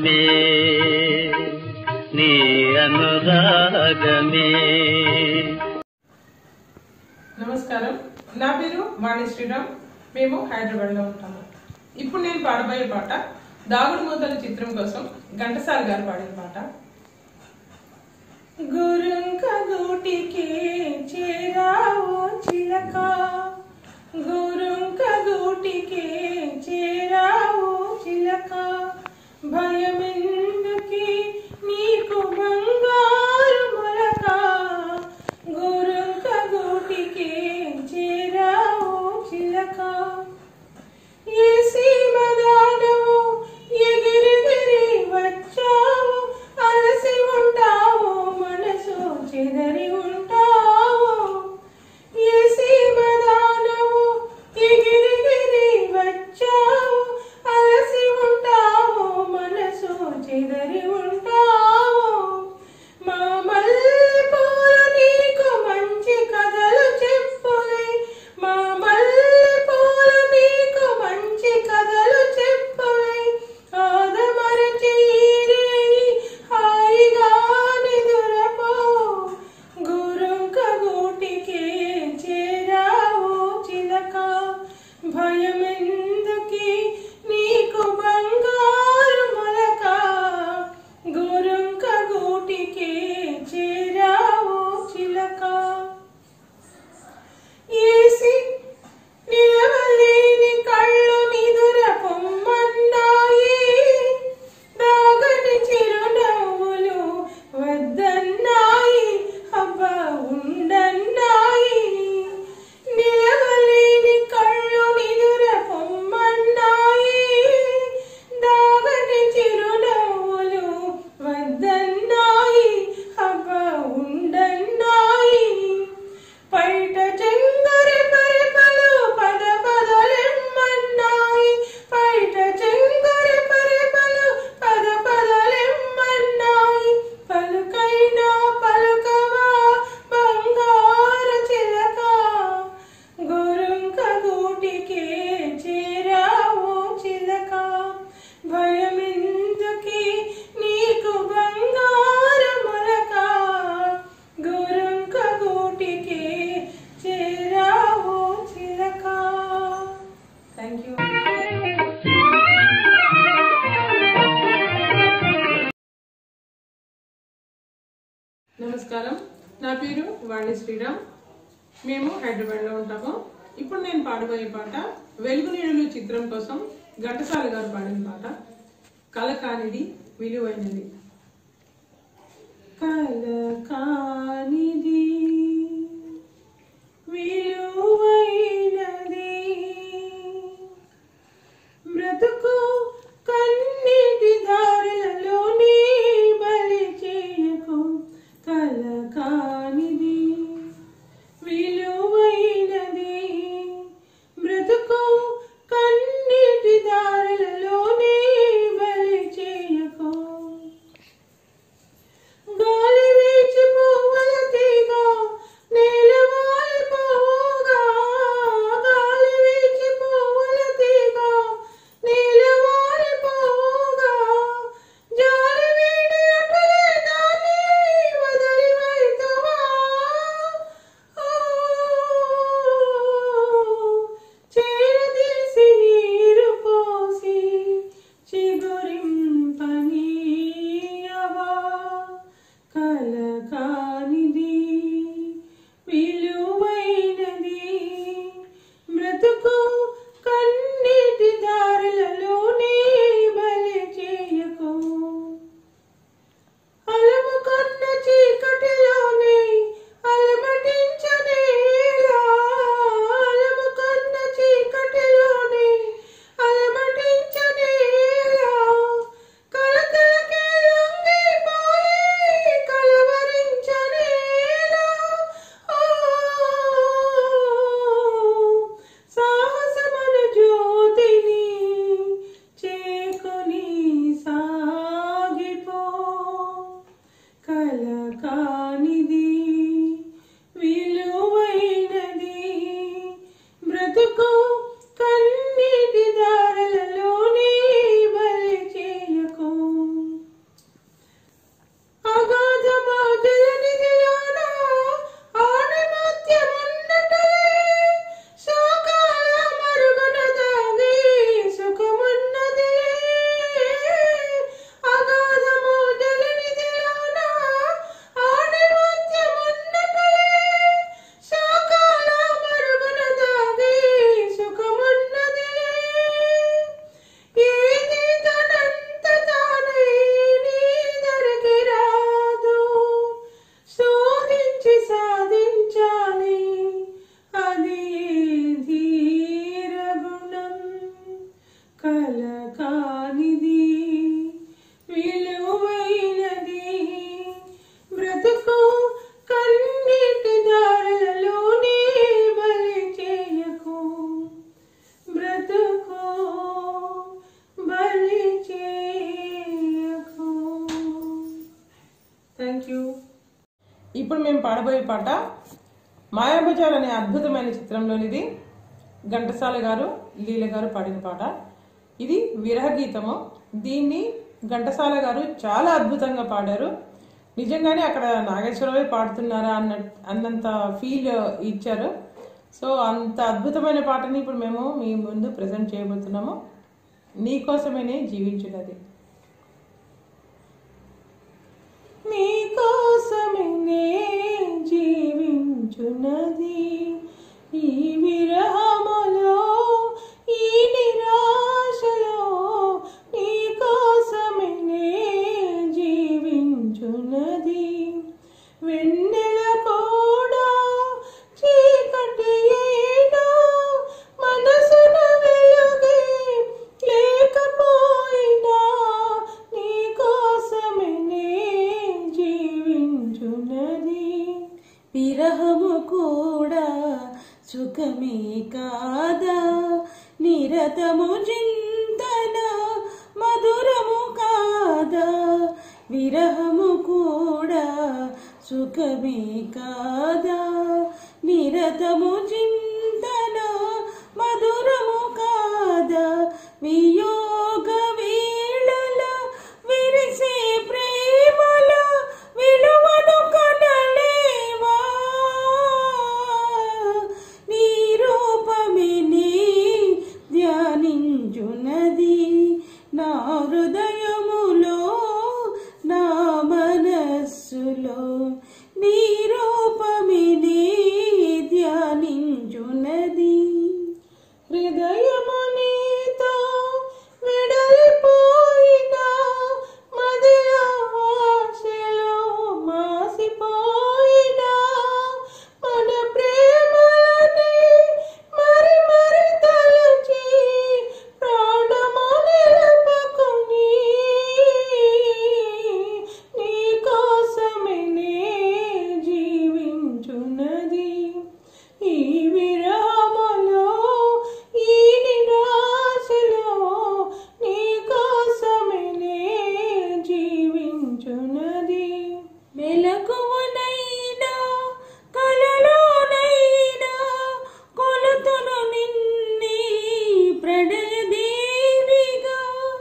అనురాగమే నీ అనురాగమే నమస్కారం నా పేరు వాణి శ్రీరామ్ మేము హైదరాబాద్లో ఉంటాము ఇప్పుడు నేను పాడబోయే పాట దాగుడు మూతల చిత్రం కోసం ఘంటసాల గారు పాడిన పాట గురుంక గూటికి చేరావు చిలక గురుంక గూటికి చేరావు చిలక భయమెందుకి నీకు బంగారు మొలక గురుంక గూటికి చేరావు చిలక ఏ సీమదానవు ఎగిరిగిరి వచ్చావు అలసి ఉంటావు మనసు చెదరి ఉంటావు ఏ సీమదానవు ఎగిరిగిరి వచ్చావు అలసి ఉంటావు మనసు చెదరి ఉంటావు మా మల్లెపూల నీకు మంచి కథలు చెప్పులే మా మల్లెపూల నీకు మంచి కథలు చెప్పులే ఆదమరచి ఈరేయి హాయిగా నిదురపో గురుంక గూటికి చేరావు చిలక భయమెందుకి నీకు బంగారు మొలక గురుంక గూటికి చేరావు చిలక ఏసి నిలవలేని కళ్ళు నిదుర పొమ్మన్నాయి దాగటి చిరునవ్వులు వద్దన్నాయి అబ్బా ఉండన్నాయి నిలవలేని కళ్ళు నిదుర పొమ్మన్నాయి దాగటి చిరునవ్వులు వద్దన్నాయి అబ్బా ఉండన్నాయి పైట చెంగరి పరిపలు పద పదలెమ్మన్నాయి పైట చెంగరి పరిపలు పద పదలెమ్మన్నాయి పలుకైనా పలుకవా బంగారు చిలక గురుంక గూటికి చేరావు చిలక భయమెందుకి నీకు బంగారు మొలక గురుంక గూటికి చేరావు చిలక థ్యాంక్ యూ నమస్కారం నా పేరు వాణి శ్రీరామ్ మేము హైదరాబాద్లో ఉంటాము ఇప్పుడు నేను పాడబోయే పాట వెలుగు నీడలు చిత్రం కోసం ఘంటసాల గారు పాడిన పాట కల కానిది విలువైనది కల కానిది విలువైనది బ్రతుకు కన్నీటి దారులలోనే బలి చేయకు కల కానిది విలువైనది బ్రతుకు కన్నీటి దారులలోనే బలి చేయకు గాలి వీచి పువ్వుల తీగ నేల వాలిపోవు పాడబోయే పాట మాయాబజార్ అనే అద్భుతమైన చిత్రంలోనిది ఘంటసాల గారు లీల గారు పాడిన పాట ఇది విరహ గీతము దీన్ని ఘంటసాల గారు చాలా అద్భుతంగా పాడారు నిజంగానే అక్కడ నాగేశ్వరరావే పాడుతున్నారా అన్న అన్నంత ఫీల్ ఇచ్చారు సో అంత అద్భుతమైన పాటని ఇప్పుడు మేము మీ ముందు ప్రజెంట్ చేయబోతున్నాము నీకోసమేనే జీవించున్నది నీకోసమే నే జీవించున్నది ఈ విరహములో ఈ నిరాశలో నీకోసమే నే జీవించున్నది వెన్నెల కూడా చీకటి ఏడా మనసున వెలుగే లేకపోయినా నీకోసమే నే జీవించున్నది విరహము కూడా సుఖమే కాదా నిరతము చింతన మధురము కాదా విరహము కూడా సుఖమే కాదా నిరతము చింతన మధురము కాదా వియోగ వేళల విరిసే ప్రేమల విలువను కనలేవా నీ రూపమే నీ ధ్యానించునది నా హృదయములో నా మనస్సులో నీ రూపమే నీ ధ్యానించునది హృదయము నీతో వెడలిపోయినా మది ఆశలో మాసిపోయినా మన ప్రేమలని మరి మరి తలచి ప్రాణము నిలపకుని నీ కోసమే నే జీవించున్నది ఈ విరామలో ఈ నిరాశలో నీ కోసమే నే జీవించున్నది మెలకువనైనా కలలోనైనా కొలుతును నిన్ని ప్రణయ దేవిగా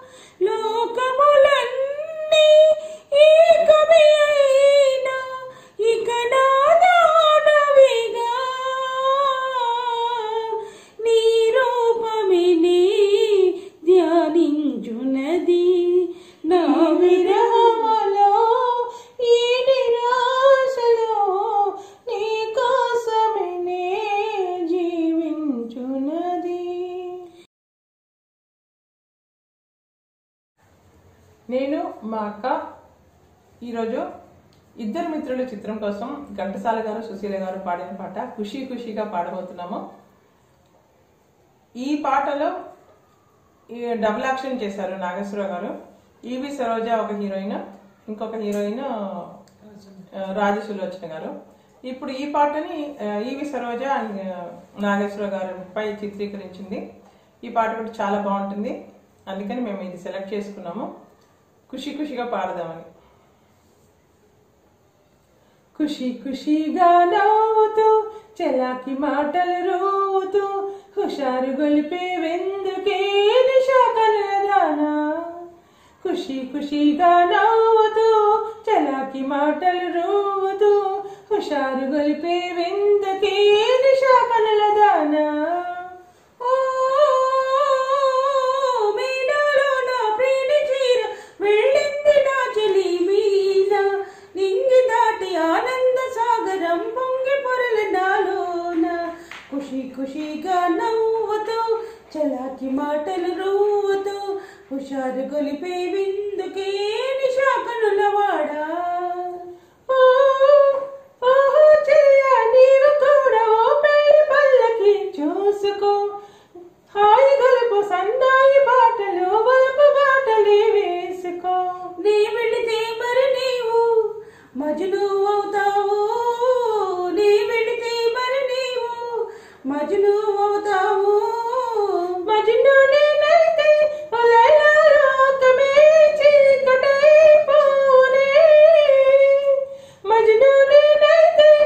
లోకములన్నీ ఏకమే అయినా ఇక నాదానవిగా నీ రూపమే నీ ధ్యానించునది నా విరహములో ఈ నిరాశలో నీ కోసమే నే జీవించున్నది నేను మా అక్క ఈరోజు ఇద్దరు మిత్రుల చిత్రం కోసం ఘంటసాల గారు సుశీల గారు పాడిన పాట ఖుషీ ఖుషీగా పాడబోతున్నాము ఈ పాటలో ఈ డబుల్ యాక్షన్ చేశారు నాగేశ్వరరావు గారు ఈవి సరోజ ఒక హీరోయిన్ ఇంకొక హీరోయిన్ ఆ, రాజసులోచన గారు ఇప్పుడు ఈ పాటని ఆ, ఈవి సరోజ అండ్ ఆ, నాగేశ్వరరావు గారిపై చిత్రీకరించింది ఈ పాట కూడా చాలా బాగుంటుంది అందుకని మేము ఇది సెలెక్ట్ చేసుకున్నాము ఖుషి ఖుషిగా పాడదామని ఖుషి ఖుషిగా నవ్వుతూ చలాకి మాటలు రోవుతూ హుషారు గొలిపే వెందుకే నిషా కలదానా ఖుషి ఖుషిగా నవ్వుతూ చలాకి మాటలు రోవుతూ హుషారు గొలిపే వెందుకే నిషా కలదానా ఓ మీనాలో నా ప్రేమి చీర వెళ్ళింది నా చెలి మీన నింగి దాటి ఆనంద సాగరం పొంగి పొరల నాలోన ఖుషి ఖుషిగా నవ్వుతూ చలాకి మాటలు రోవుతూ హుషారు గొలిపే విందుకే నిషాకనుల వాడా ఓ ఓహో చెయ్యా నీవు కూడా ఓ పెళ్లి పల్లకి చూసుకో హాయి గలుపు సన్నాయి బాటలు వలపు బాటలే వేసుకో నీ వెళితే మరి నీవు మజును అవుతావు నీ వెళితే మరి నీవు మజును అవుతావు మజ్ను నేనైతే ఓ లైలా లోకమే చీకటైపోనే మజ్ను నేనైతే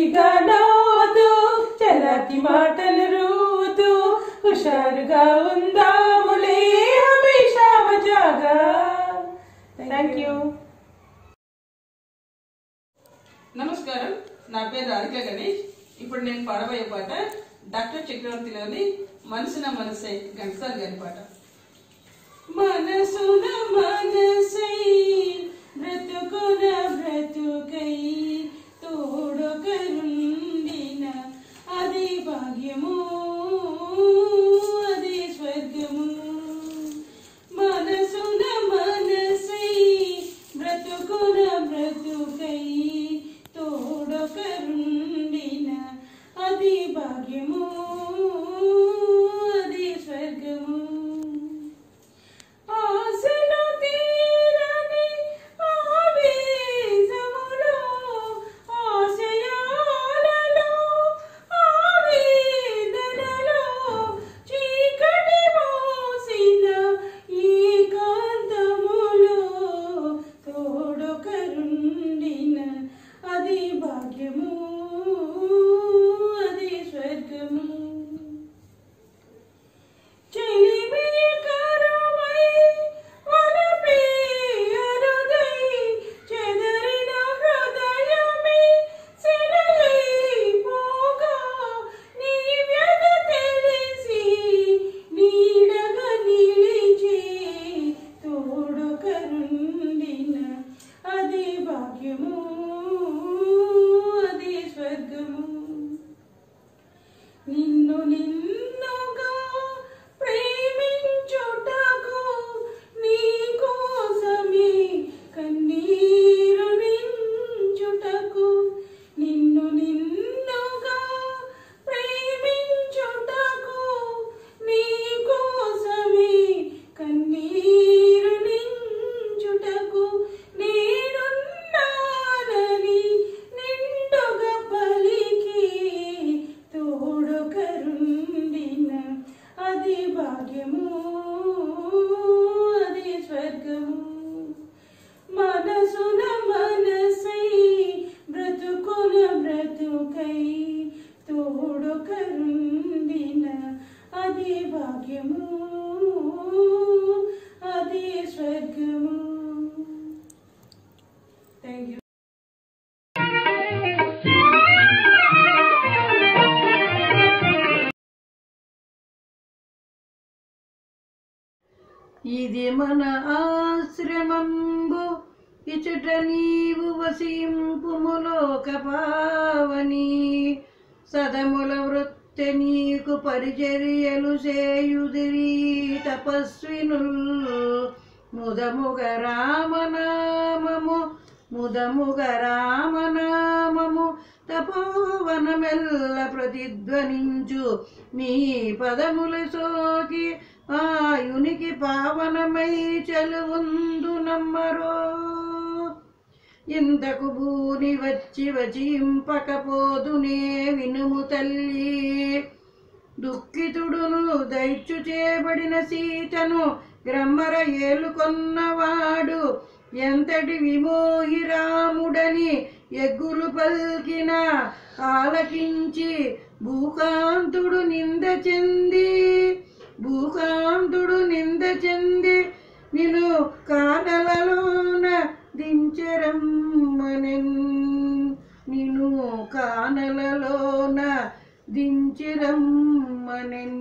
చిలిపిగా నవ్వుతూ చలాకి మాటలు రూతూ హుషారుగా ఉందాములే హమేషా మజాగా థ్యాంక్ యూ నమస్కారం నా పేరు రాధిక గణేష్ ఇప్పుడు నేను పాడబోయే పాట డాక్టర్ చక్రవర్తిలోని మనసున మనసై ఘంటసాల గారి పాట మనసున మనసై బ్రతుకున బ్రతుకై తోడొకరుండిన అది భాగ్యము అది స్వర్గము మనసున మనసై బ్రతుకున బ్రతుకై తోడొకరుండిన అది భాగ్యము అది స్వర్గము ఆశలు తీరని ఆవేశములో ఆశయాలలో ఆవేదనలో చీకటి మోసిన ఏకాంతములో తోడొకరుండిన అది భాగ్యము అది స్వర్గము చెలిమి కరువై వలపే అరుగై చెదరిన హృదయమే సెలయైపోగా నీ వ్యధ తెలిసి నీడగా నిలిచే తోడు కరుండిన అది భాగ్యము అది స్వర్గము నిన్ను నిన్నుగా ప్రేమించుటకు నీ కోసమే కన్నీరు నించుటకు నిన్ను నిన్నుగా ప్రేమించుటకు నీ కోసమే కన్నీరు నించుటకు నేనున్నానని నిండుగా పలికి తోడు కరుండిన అది భాగ్యము అది స్వర్గము మనసున మనసై బ్రతుకున బ్రతుకై తోడు కరుండిన అది భాగ్యము అది స్వర్గము థ్యాంక్ యూ ఇది మన ఆశ్రమంబు ఇచట నీవు వసింపుములోక పావని సదముల వృత్తి నీకు పరిచర్యలు చేయుదిరి తపస్వినుల్ ముదముగ రామనామము ముదముగ రామనామము తపోవనమెల్ల ప్రతిధ్వనించు నీ పదముల సోకి ఆయునికి పావనమై చెలువుందు నమ్మరో ఇంతకు భూని వచ్చి వచింపకపోదునే వినుము తల్లి దుఃఖితుడును దైత్యు చేయబడిన సీతను గ్రమ్మర ఏలుకొన్నవాడు ఎంతటి విమోహి రాముడని ఎగ్గులు పల్కిన ఆలకించి భూకాంతుడు నింద చెంది భూకాంతుడు నింద చెంది నిన్ను కానలలోన దించరమ్మనెన్ నిన్ను కానలలోన దించరమ్మనెన్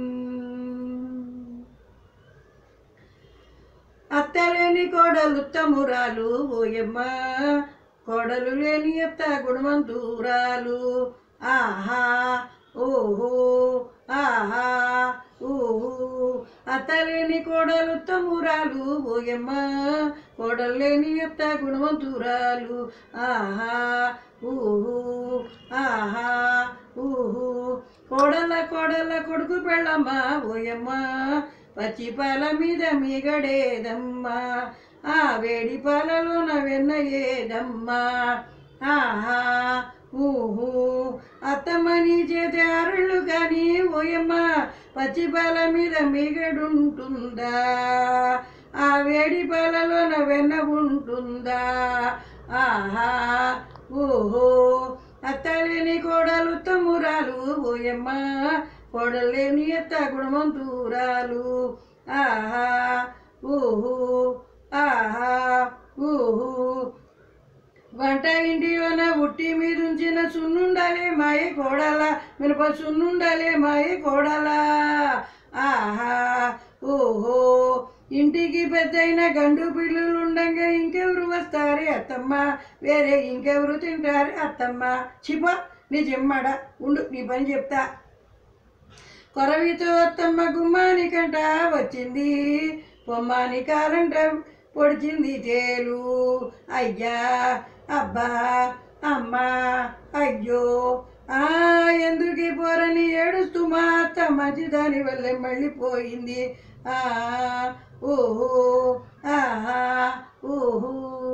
అత్తలేని కోడలు తమురాలు ఓయమ్మ కోడలు లేని అత్త గుణవంతురాలు ఆహా ఓహో ఆహా ఓహో అత్తలేని కోడలు తమురాలు ఓయమ్మ కోడలు లేని అత్త గుణవంతురాలు ఆహా ఊహు ఆహా ఊహు కోడల కోడల కొడుకు పెళ్ళమ్మ ఓయమ్మ పచ్చి పాల మీద మిగడేదమ్మా ఆ వేడి పాలలోన వెన్న ఏదమ్మా ఆహా ఊహు అత్తమ్మని చేతే అరళ్ళు కానీ ఓయమ్మ పచ్చి పాల మీద మిగడుంటుందా ఆ వేడి పాలలోన వెన్న ఉంటుందా ఆహా ఓహో అత్తలేని కోడలు తమ్మురాలు ఓయమ్మ కోడలేని ఎత్త గుణమంతురాలు ఆహా ఊహు ఆహా ఊహు వంట ఇంటిలోన ఉట్టి మీద ఉంచిన సున్నుండాలే మాయ కోడల మినప సున్నుండాలే మాయ కోడల ఆహా ఓహో ఇంటికి పెద్దయిన గండు పిల్లలు ఉండంగా ఇంకెవరు వస్తారే అత్తమ్మ వేరే ఇంకెవరు తింటారే అత్తమ్మ చిప నీ చెమ్మడ ఉండు నీ పని చెప్తా కొరవితో అత్తమ్మ గుమ్మానికంట వచ్చింది పొమ్మాని కాలంట పొడిచింది తేలు అయ్యా అబ్బా అమ్మా అయ్యో ఆ ఎందుకు ఈ పోరని ఏడుస్తూ మా అత్త మంచిదాని వల్లే మళ్ళీపోయింది ఆ ఓహో ఆహా ఓహో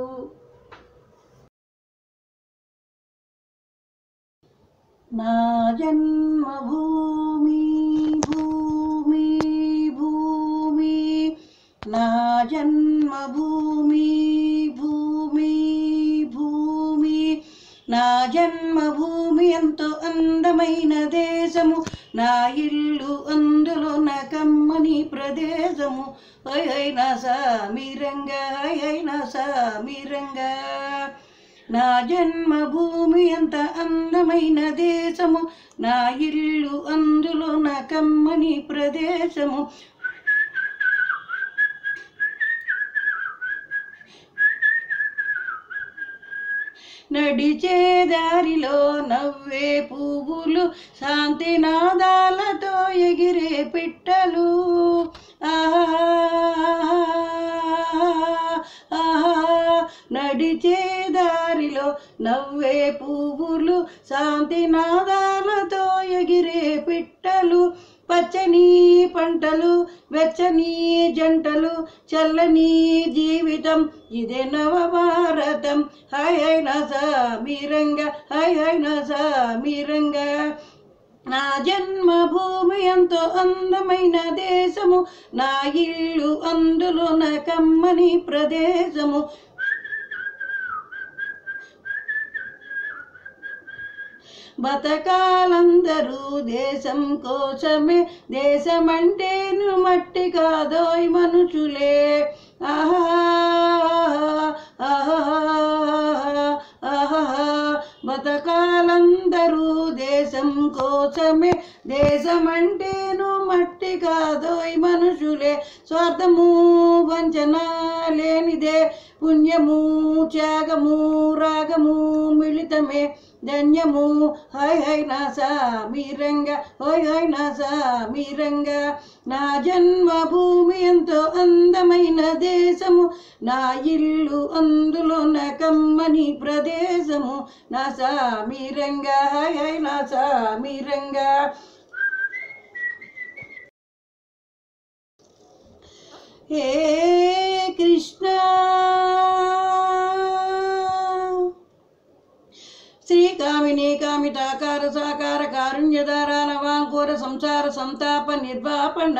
నా జన్మభూమి భూమి భూమి నా జన్మభూమి భూమి భూమి నా జన్మభూమి ఎంతో అందమైన దేశము నా ఇల్లు అందులో నా కమ్మని ప్రదేశము అయినా సామిరంగా అయినా సామిరంగా నా జన్మభూమి ఎంత అందమైన దేశము నా ఇల్లు అందులో నా కమ్మని ప్రదేశము నడిచే దారిలో నవ్వే పువ్వులు శాంతి నాదాలతో ఎగిరే పిట్టలు ఆహా ఆహా నడిచే దారిలో నవ్వే పువ్వులు శాంతి నాదాలతో ఎగిరే పిట్టలు పచ్చని పంటలు వెచ్చని జంటలు చల్లని జీవితం ఇదే నవభారతం హాయ్ హాయ్ నా సామీరంగా హాయ్ హాయ్ నా సామీరంగా నా జన్మభూమి ఎంతో అందమైన దేశము నా ఇల్లు అందులో నా కమ్మని ప్రదేశము బతకాలందరూ దేశం కోసమే దేశమంటేను మట్టి కాదోయ్ మనుషులే ఆహా ఆహా ఆహా బతకాలందరూ దేశం కోసమే దేశమంటేను మట్టి కాదోయ్ మనుషులే స్వార్థము వంచన లేనిదే పుణ్యము త్యాగము రాగము మిళితమే ధన్యము హాయ్ హాయ్ నా సామీరంగా హోయ్ హాయ్ నా సామీరంగా నా జన్మభూమి ఎంతో అందమైన దేశము నా ఇల్లు అందులో నా కమ్మని ప్రదేశము నా సామీరంగా హాయ్ హాయ్ నా సామీరంగా హే కృష్ణ శ్రీకామిని కామితాకార సాకార కారుణ్యధార నవాంకుర సంసార సంతాప నిర్వాపణ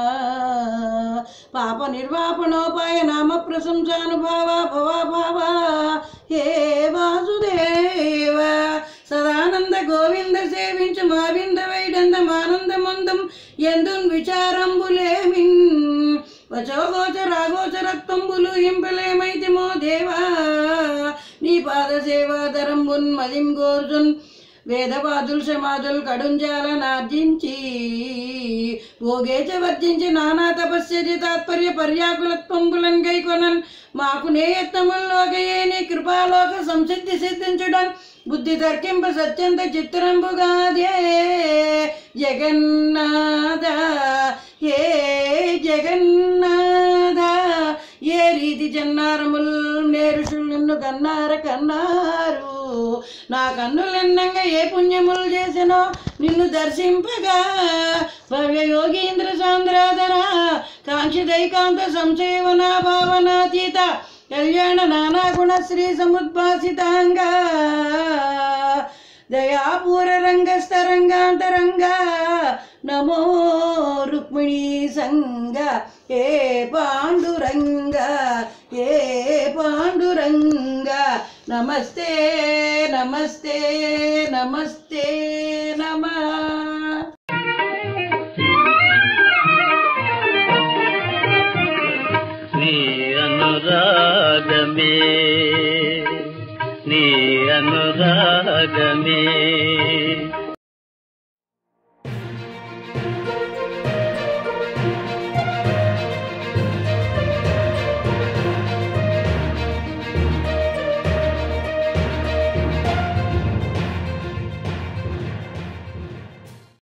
పాప నిర్వాపణోపాయ నామ ప్రశంసానుభావ భవాభావ హే వాసుదేవ సదానంద గోవింద సేవించు మావింద వైడందమానందమందం ఎందున్ విచారంబులేమిన్ వచోగోచరాగోచరత్వంబులు ఇంపలేమైతిమో దేవా నీ పాద సేవాధరంబున్ మదిం గోర్జున్ వేదవాదుల్ సమాధుల్ కడుంజాల నార్జించి భోగేచ వర్జించి నానా తపస్యది తాత్పర్య పర్యాకులత్వంబులన్ గైకొనన్ మాకు నేయత్తముల్లోకయే నీ కృపాలోక సంసిద్ధి సిద్ధించుడన్ బుద్ధి తర్కింప సత్యంత చిత్రంబుగాదే జగన్నాథ హే జగన్నాథ ఏ రీతి జన్నారముల్ నేరుషులు నిన్ను కన్నార కన్నారు నా కన్నులెన్నంగా ఏ పుణ్యములు చేసినో నిన్ను దర్శింపగా భవ్య యోగీంద్ర సాంద్రాధర కాంక్షిదైకాంత సంసేవన భావనాతీత కళ్యాణ నానా గుణ శ్రీ సముద్భాసితాంగా దయాపూర రంగస్తరంగాంతరంగా నమో రుక్మిణీ సంగ ఏ పాండురంగ ఏ పాండురంగ నమస్తే నమస్తే నమస్తే నమ నీ అనురాగమే నీ అనురాగమే